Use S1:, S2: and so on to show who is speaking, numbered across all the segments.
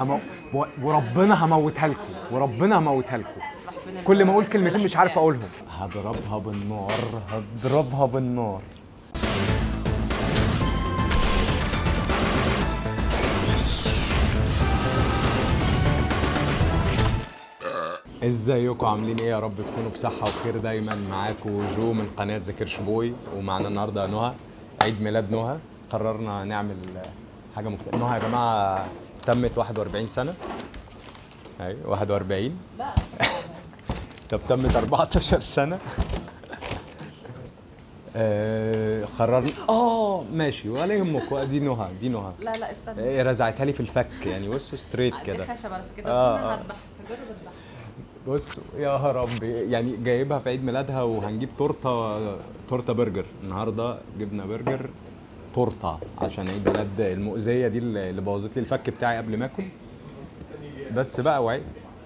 S1: همو... و- وربنا هموتها لكم وربنا هموتها لكم كل ما اقول كلمتين مش عارف اقولهم هضربها بالنار هضربها بالنار ازيكم عاملين ايه يا رب تكونوا بصحة وخير دايما معاكم جو من قناة ذاكرش بوي ومعنا النهارده نهى عيد ميلاد نهى قررنا نعمل حاجة مختلفة نهى يا جماعة تمت 41 سنة ايوه 41
S2: لا
S1: طب تمت 14 سنة آه قررنا اه ماشي ولا يهمك دي نهى دي نهى
S2: لا لا استنى
S1: إيه، رزعتها لي في الفك يعني بصوا ستريت
S2: دي
S1: كده
S2: خشب على فكره
S1: آه،
S2: استنى
S1: آه.
S2: هذبح هجرب اذبح
S1: بصوا يا ربي يعني جايبها في عيد ميلادها وهنجيب تورته تورته برجر النهارده جبنا برجر تورته عشان عيد ميلاد المؤذيه دي اللي اللي بوظت لي الفك بتاعي قبل ما اكل بس بقى وعيد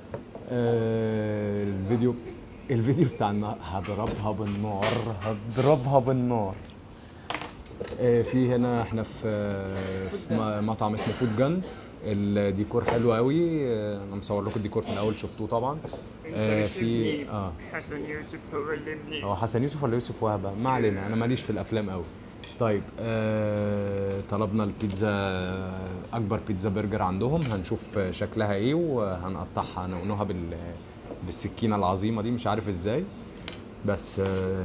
S1: آه الفيديو الفيديو بتاع النهار هضربها بالنار هضربها بالنار آه، في هنا احنا في في م- مطعم اسمه فود جن الديكور حلو قوي آه، انا مصور لكم الديكور في الاول شفتوه طبعا آه، في اه
S3: حسن يوسف هو اللي منيح
S1: هو حسن يوسف ولا يوسف وهبه ما علينا انا ماليش في الافلام قوي طيب آه طلبنا البيتزا اكبر بيتزا برجر عندهم هنشوف شكلها ايه وهنقطعها انا ونهى بال بالسكينه العظيمه دي مش عارف ازاي بس آه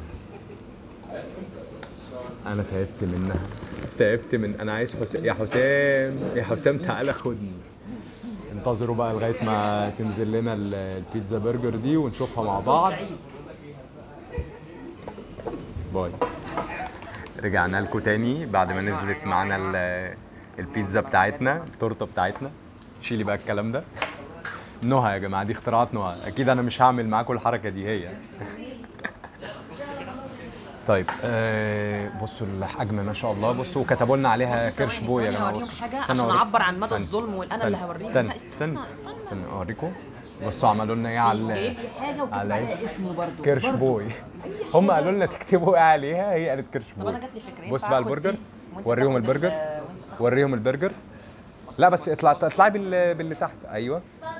S1: انا تعبت منها تعبت من انا عايز حسام يا حسام يا حسام تعالى خدني انتظروا بقى لغايه ما تنزل لنا ال- البيتزا برجر دي ونشوفها مع بعض باي رجعنا لكم تاني بعد ما نزلت معانا ال- البيتزا بتاعتنا التورته بتاعتنا شيلي بقى الكلام ده نهى يا جماعه دي اختراعات نهى اكيد انا مش هعمل معاكم الحركه دي هي طيب آه بصوا الحجم ما شاء الله بصوا كتبوا لنا عليها
S2: بصوا
S1: كرش
S2: ثواني،
S1: بوي يا
S2: ثواني
S1: جماعه
S2: هوريهم
S1: بصوا.
S2: حاجة
S1: استنى
S2: عشان
S1: أوريك.
S2: أعبر عن مدى
S1: استنى.
S2: الظلم والأنا
S1: استنى.
S2: اللي هوريهم.
S1: استنى
S2: لا،
S1: استنى
S2: استنى،
S1: استنى اوريكم بصوا عملوا لنا ايه على
S2: جايب لي حاجه وكتب
S1: على
S2: عليها اسمه برضه
S1: كرش
S2: برضه.
S1: بوي هم قالوا لنا تكتبوا ايه عليها هي قالت كرش
S2: طب
S1: بوي
S2: انا جات لي فكره
S1: بص
S2: ينفع
S1: بقى
S2: آخد
S1: البرجر
S2: دي وأنت
S1: وريهم
S2: تاخد
S1: البرجر
S2: ال- وأنت تاخد-
S1: وريهم البرجر لا بس اطلع اطلعي بال... باللي تحت ايوه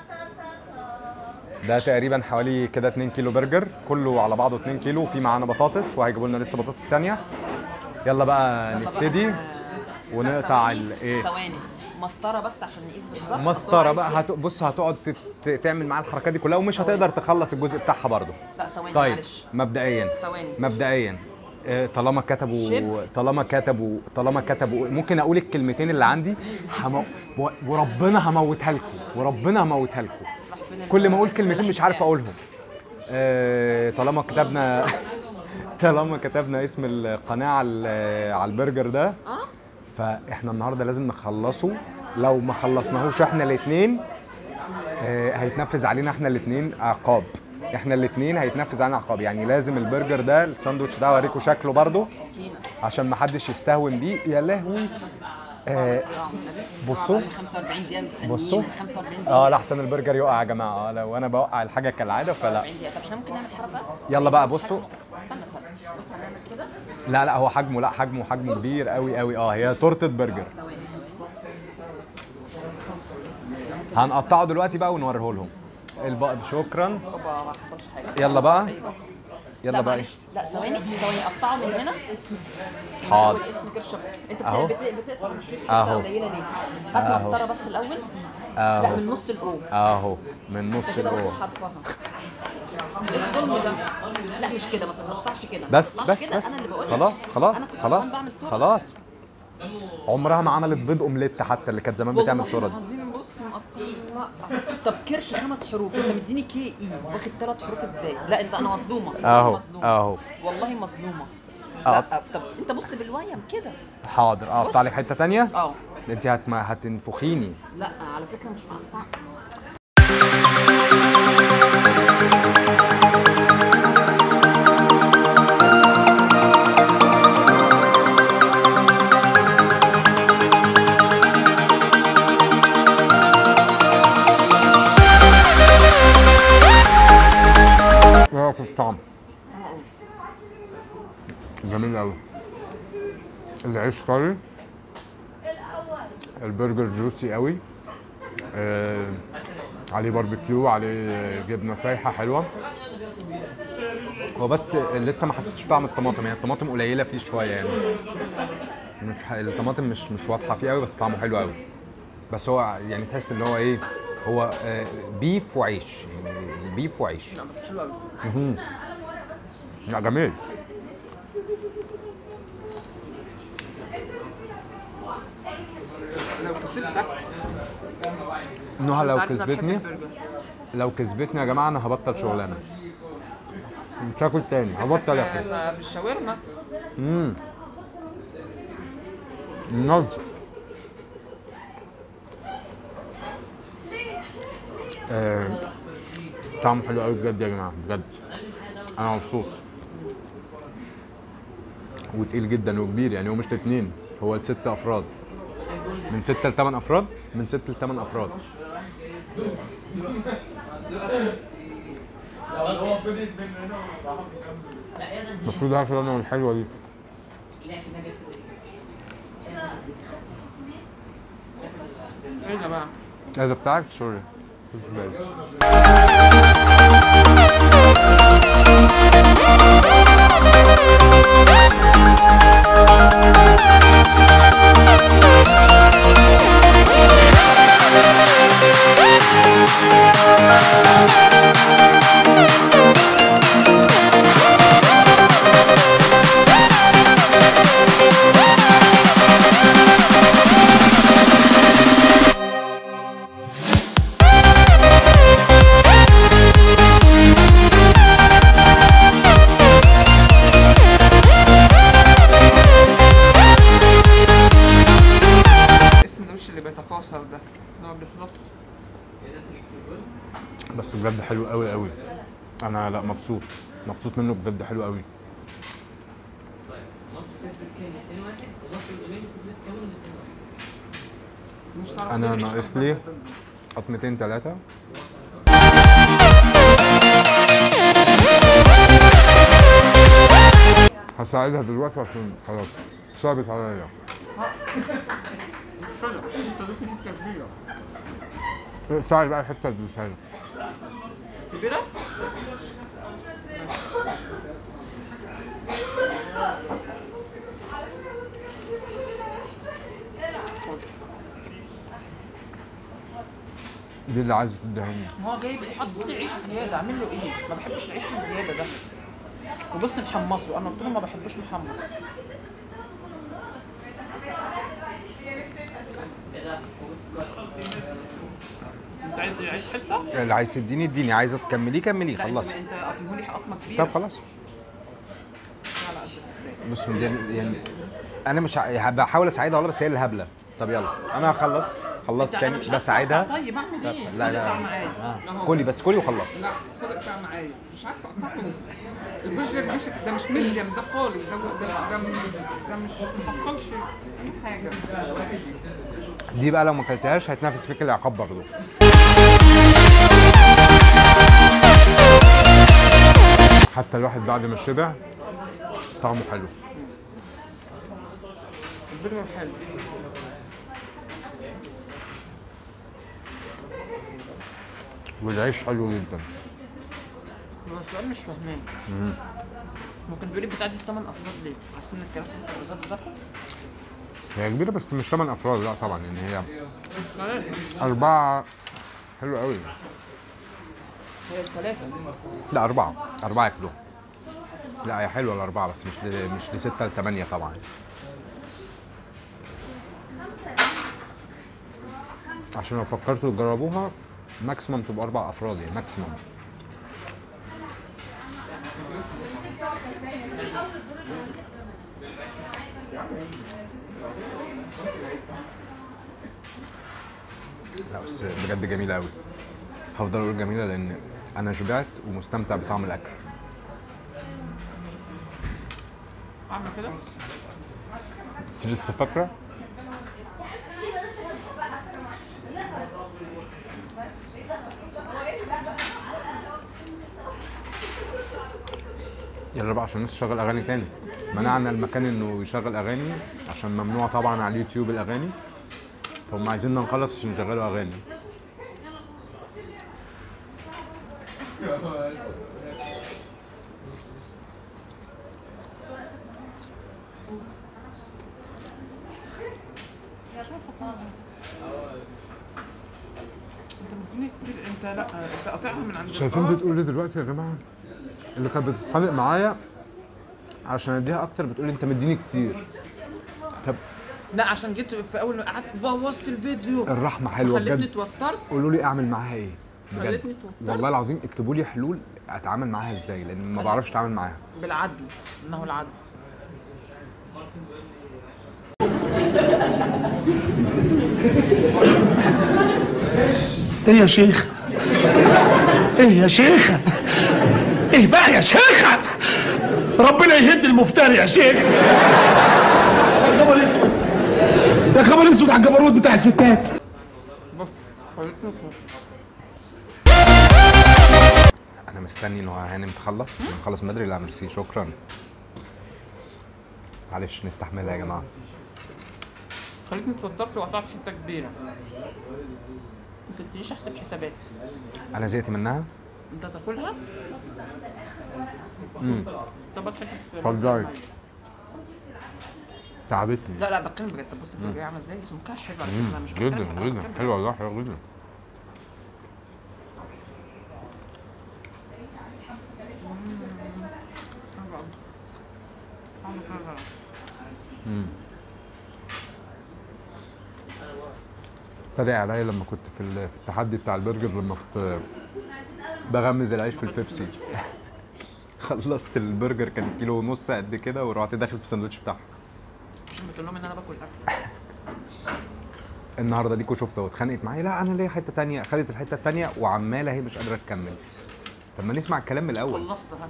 S1: ده تقريبا حوالي كده 2 كيلو برجر كله على بعضه 2 كيلو وفي معانا بطاطس وهيجيبوا لنا لسه بطاطس تانية يلا بقى
S2: يلا بقى.
S1: نبتدي
S2: آه،
S1: ونقطع
S2: ثواني،
S1: ال- ايه
S2: ثواني مسطره بس عشان نقيس بالظبط
S1: مسطره
S2: عايز
S1: بقى
S2: إيه؟
S1: هت... بص هتقعد تت... تعمل معاها الحركات دي كلها ومش هتقدر تخلص الجزء بتاعها برضه
S2: لا ثواني
S1: طيب
S2: معلش
S1: مبدئيا
S2: ثواني
S1: مبدئيا آه، طالما كتبوا
S2: شب.
S1: طالما كتبوا طالما كتبوا ممكن اقول الكلمتين اللي عندي همو... و- وربنا هموتها لكم وربنا هموتها لكم
S2: راح فين ال-
S1: كل ما اقول كلمتين
S2: السلاح
S1: مش عارف
S2: بتاعي؟
S1: اقولهم آه، طالما كتبنا طالما كتبنا اسم القناه على ال- على البرجر ده
S2: اه
S1: فاحنا النهارده لازم نخلصه لو ما خلصناهوش احنا الاثنين هيتنفذ علينا احنا الاثنين عقاب احنا الاثنين هيتنفذ علينا عقاب يعني لازم البرجر ده الساندوتش ده هوريكم شكله برضو
S2: سكينه
S1: عشان ما حدش يستهون بيه يا لهوي آه بصوا.
S2: 45 دقيقه مستنيين
S1: بصوا
S2: 45 دقيقه
S1: اه لحسن البرجر يقع يا جماعه اه لو انا بوقع الحاجه كالعاده فلا
S2: 40 دقيقه طب احنا ممكن نعمل حركه
S1: يلا بقى بصوا
S2: استنى استنى بص هنعمل كده
S1: لا لا هو حجمه لا حجمه حجمه كبير قوي قوي اه هي تورته برجر
S2: ثواني
S1: هنقطعه دلوقتي بقى ونوريه لهم الب... شكرا
S2: اوبا ما حصلش حاجه
S1: يلا بقى.
S2: أيوة بس.
S1: يلا
S2: لا
S1: بقى
S2: معلش لا ثواني ثواني قطعه من هنا
S1: حاضر.
S2: من أول اسم كرشه انت بت-
S1: أهو.
S2: بت- بتقطع من حته
S1: أهو.
S2: قليله ليه؟ هات
S1: أهو.
S2: مسطره بس الاول
S1: أهو.
S2: لا من نص الاو
S1: اهو من نص
S2: انت كده
S1: الاول
S2: واخد حرفها الظلم ده لا مش كده ما تتقطعش كده ما
S1: بس
S2: تطلعش
S1: بس
S2: كده،
S1: بس
S2: انا اللي بقول لك.
S1: خلاص خلاص
S2: انا كنت
S1: خلاص
S2: زمان بعمل تورت.
S1: خلاص عمرها ما عملت بيض اومليت حتى اللي كانت زمان بتعمل
S2: والله
S1: تورت
S2: العظيم بص مقطعين لا طب كرش خمس حروف انت مديني كي اي واخد ثلاث حروف ازاي؟ لا انت انا مصدومه
S1: أهو،
S2: مصدومة.
S1: أهو.
S2: والله مصدومه
S1: أه.
S2: لا طب انت بص بالويم كده
S1: حاضر اقطع
S2: بص.
S1: لك حته تانية
S2: اه
S1: انت هت... ما هتنفخيني
S2: لا على فكره مش مقطع
S1: ايه في الطعم جميل قوي العيش طري البرجر جوسي قوي آه عليه باربيكيو عليه جبنه سايحه حلوه هو بس لسه ما حسيتش بطعم الطماطم هي الطماطم قليله فيه شويه يعني مش ح- الطماطم مش مش واضحه فيه قوي بس طعمه حلو قوي بس هو يعني تحس ان هو ايه هو آه بيف وعيش يعني بيف وعيش
S2: لا بس حلو قوي
S1: لا جميل
S2: لو كسبتك
S1: نهى لو
S2: عارف أنا بحب
S1: كسبتني
S2: البرجر.
S1: لو كسبتني يا جماعه انا هبطل شغلانه مش هاكل تاني هبطل اكل
S2: في في الشاورما
S1: امم النص آه، طعمه حلو قوي بجد يا جماعه بجد انا مبسوط وتقيل جدا وكبير يعني هو مش اتنين هو لست افراد من ستة لثمان افراد من ستة لثمان افراد المفروض هاكل انا الحلوه دي
S2: ايه ده بقى؟
S1: هذا بتاعك سوري خد بالي.
S2: ايه السندوتش اللي بيتفاصل ده؟ ده ما بيخلطش
S1: بس بجد حلو قوي قوي انا لا مبسوط مبسوط منه بجد حلو قوي
S2: مش هتعرف
S1: انا
S2: تعيش
S1: ناقص
S2: أصلاً.
S1: لي قطمتين ثلاثه هساعدها دلوقتي عشان خلاص صعبت عليا
S2: طلع انت ضيف حته كبيره
S1: تعالي بقى الحته اللي بتساعدها
S2: كبيره؟
S1: دي اللي عايزه تديها لي
S2: هو جايب حط لي عيش زياده اعمل له ايه؟ ما بحبش العيش الزياده ده وبص محمصه انا قلت له ما بحبوش محمص انت عايز عايز حته؟
S1: اللي عايز تديني اديني عايزه تكمليه كمليه
S2: لا انت
S1: خلصي
S2: انت قاطمه لي قطمه كبيره
S1: طب خلاص
S2: على قد الكفايه
S1: بص دي يعني انا مش ع- بحاول اساعدها والله بس هي اللي هبله طب يلا انا هخلص خلصت
S2: أنا
S1: تاني
S2: مش هدفع.
S1: بساعدها
S2: طيب اعمل ايه؟
S1: لا،
S2: خد
S1: لا.
S2: اقطع معايا أهو.
S1: كلي بس كلي وخلص
S2: لا خد اقطع معايا مش عارفه اقطعه البرجر مش ده مش ميديم ده خالص ده ده ده, ده مش محصلش اي حاجه
S1: دي بقى لو ما اكلتهاش هيتنافس فيك العقاب برضه حتى الواحد بعد ما شبع طعمه حلو
S2: البرجر حلو
S1: والعيش حلو جدا
S2: هو السؤال مش فاهماه ممكن بيقول لي بتاع دي 8 افراد ليه؟ حاسس ان الكراسي والترابيزات بتاعتهم
S1: هي كبيره بس مش 8 افراد لا طبعا يعني هي
S2: ثلاثة
S1: اربعه حلو قوي
S2: هي ثلاثة
S1: لا اربعه اربعه ياكلوها لا هي حلوه الاربعه بس مش ل... مش لسته لثمانيه طبعا عشان لو فكرتوا تجربوها ماكسيمم تبقى اربع افراد يعني ماكسيمم لا بس بجد جميله قوي هفضل اقول جميله لان انا شبعت ومستمتع بطعم الاكل
S2: اعمل كده
S1: انت لسه فاكره يلا بقى عشان الناس تشغل اغاني تاني منعنا المكان انه يشغل اغاني عشان ممنوع طبعا على اليوتيوب الاغاني فهم عايزيننا نخلص عشان يشغلوا اغاني
S2: انت مديني كتير انت لا انت قاطعها من عند
S1: شايفين
S2: الجزار.
S1: بتقول لي دلوقتي يا جماعه اللي كانت بتتخانق معايا عشان اديها اكتر بتقول لي انت مديني كتير طب
S2: لا عشان جيت في اول ما قعدت بوظت الفيديو
S1: الرحمه حلوه
S2: خلتني
S1: بجد
S2: اتوترت
S1: قولوا لي اعمل معاها ايه بجد
S2: خلتني توترت.
S1: والله العظيم اكتبوا لي حلول اتعامل معاها ازاي لان ما بعرفش اتعامل معاها
S2: بالعدل انه العدل
S4: ايه يا شيخ ايه يا شيخة ايه بقى يا شيخة ربنا يهد المفتري يا شيخ يا خبر اسود يا خبر اسود على الجبروت بتاع الستات
S2: بص خلتني توترت.
S1: انا مستني ان هو هانم تخلص نخلص من بدري لا ميرسي شكرا معلش نستحملها يا جماعه
S2: خلتني اتوترت وقطعت حته كبيره ما سبتنيش احسب حساباتي
S1: انا زهقت منها
S2: انت تاكلها؟ طب بس حته
S1: اتفضلي. تعبتني
S2: لا لا بتكلم بجد بص البرجر عامله ازاي سمكها حلو على فكره أنا مش بتكلم
S1: جدا
S2: أنا
S1: جدا
S2: بتكلم.
S1: حلوه والله حلوه جدا
S2: عاملة حاجة.
S1: اتريق عليا لما كنت في ال- في التحدي بتاع البرجر لما كنت بغمز العيش في البيبسي خلصت البرجر كان كيلو ونص قد كده ورحت داخل في الساندوتش بتاعها
S2: عشان بتقول لهم ان انا باكل اكل
S1: النهارده ديكو شفتها واتخانقت معايا لا انا ليا حته تانية خدت الحته التانية وعماله هي مش قادره تكمل طب ما نسمع الكلام من الاول
S2: خلصتها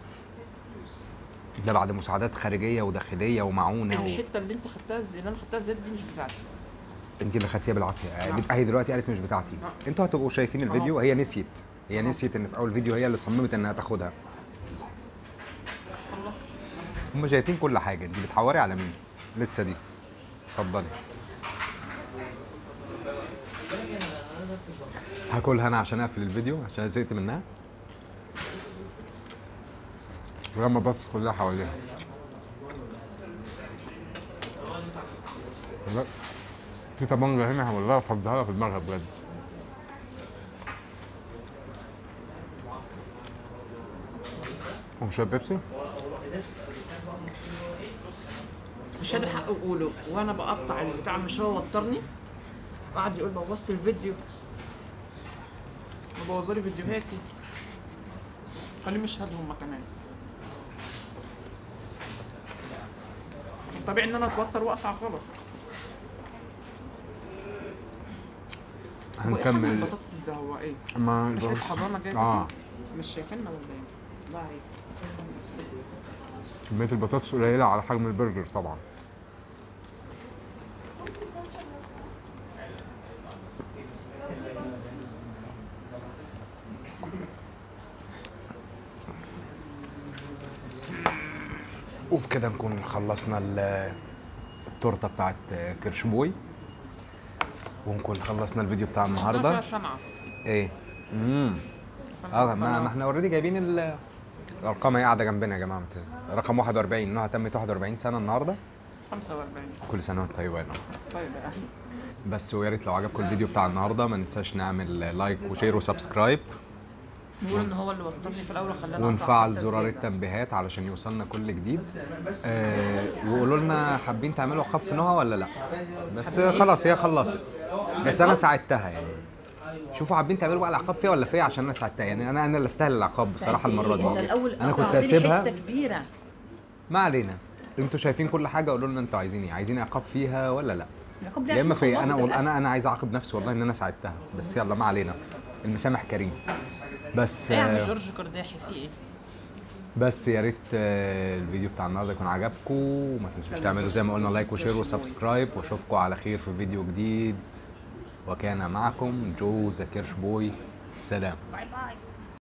S1: ده بعد مساعدات خارجيه وداخليه ومعونه و...
S2: الحته اللي انت خدتها زي اللي انا خدتها زيت دي مش بتاعتي
S1: انت اللي خدتيها بالعافيه
S2: نعم.
S1: هي دلوقتي قالت مش بتاعتي
S2: نعم.
S1: انتوا هتبقوا شايفين الفيديو هي نسيت هي نسيت ان في اول فيديو هي اللي صممت انها تاخدها هم شايفين كل حاجه انت بتحوري على مين لسه دي اتفضلي هاكلها انا عشان اقفل الفيديو عشان زهقت منها ولما بص كلها حواليها لا في طبنجة هنا والله افضلها في دماغها بجد وشوية بيبسي
S2: مش هادي حقه يقوله وانا بقطع البتاع مش هو وترني قعد يقول بوظت الفيديو مبوظه لي فيديوهاتي خليه مش هاد هما كمان طبيعي ان انا اتوتر واقطع غلط هو إيه حجم
S1: هنكمل
S2: البطاطس ده هو ايه؟
S1: ما
S2: مش عارف حضانه جايه
S1: اه
S2: مش شايفيننا ولا ايه؟ لا عيب
S1: كمية البطاطس قليلة على حجم البرجر طبعا وبكده نكون خلصنا ال- التورته بتاعت كرشبوي ونكون خلصنا الفيديو بتاع النهارده
S2: فيها شمعة
S1: ايه امم اه ما, ما احنا اوريدي جايبين ال- الارقام هي قاعده جنبنا يا جماعه مت- رقم 41 نوها تمت 41 سنه النهارده
S2: 45
S1: كل سنه وانت طيبه يا نوها
S2: طيب يا اخي
S1: بس ويا ريت لو عجبكم الفيديو بتاع النهارده ما ننساش نعمل لايك وشير وسبسكرايب
S2: نقول ان هو اللي وترني في الاول وخلاني أقطع
S1: ونفعل
S2: حتة
S1: زرار
S2: زيادة.
S1: التنبيهات علشان يوصلنا كل جديد آه وقولوا لنا حابين تعملوا عقاب في نوها ولا لا بس خلاص هي خلصت بس انا ساعدتها يعني شوفوا حابين تعملوا بقى العقاب فيها ولا فيا عشان انا ساعدتها يعني انا انا اللي استاهل العقاب بصراحه المره دي
S5: انت الاول
S1: انا كنت
S5: قطعت لي
S1: اسيبها
S5: حته كبيره
S1: ما علينا انتوا شايفين كل حاجه قولوا لنا انتوا عايزين ايه عايزين عقاب فيها ولا لا
S5: العقاب دي
S1: يا اما
S5: عشان
S1: في انا
S5: خلصت
S1: أقول
S5: الأكل.
S1: انا انا عايز اعاقب نفسي والله ان انا ساعدتها بس يلا ما علينا المسامح كريم بس
S2: ايه يا عم
S1: آه،
S2: جورج قرداحي في ايه؟
S1: بس يا ريت آه، الفيديو بتاع النهارده يكون عجبكم وما تنسوش تعملوا زي ما قلنا لايك وشير وسبسكرايب واشوفكم على خير في فيديو جديد وكان معكم جو ذا كيرش بوي سلام
S5: باي باي